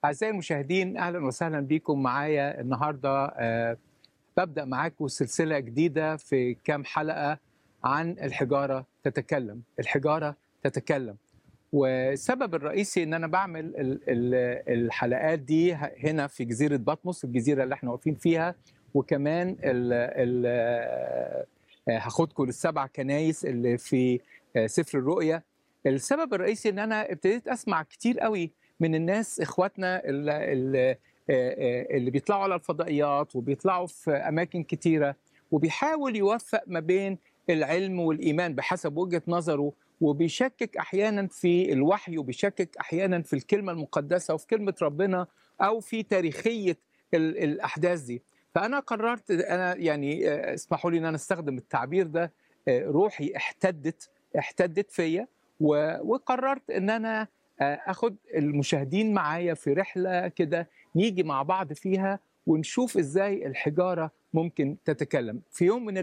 أعزائي المشاهدين أهلا وسهلا بكم معايا النهاردة آه، ببدأ معاكم سلسلة جديدة في كام حلقة عن الحجارة تتكلم الحجارة تتكلم والسبب الرئيسي ان انا بعمل ال- ال- الحلقات دي ه- هنا في جزيره بطمس الجزيره اللي احنا واقفين فيها وكمان ال ال آه، هاخدكم للسبع كنايس اللي في آه، سفر الرؤيا السبب الرئيسي ان انا ابتديت اسمع كتير قوي من الناس اخواتنا اللي, اللي, اللي بيطلعوا على الفضائيات وبيطلعوا في اماكن كتيره وبيحاول يوفق ما بين العلم والايمان بحسب وجهه نظره وبيشكك احيانا في الوحي وبيشكك احيانا في الكلمه المقدسه وفي كلمه ربنا او في تاريخيه ال- الاحداث دي فانا قررت انا يعني آه، اسمحوا لي ان انا استخدم التعبير ده آه، روحي احتدت احتدت فيا و- وقررت ان انا آه، اخد المشاهدين معايا في رحله كده نيجي مع بعض فيها ونشوف ازاي الحجاره ممكن تتكلم في يوم من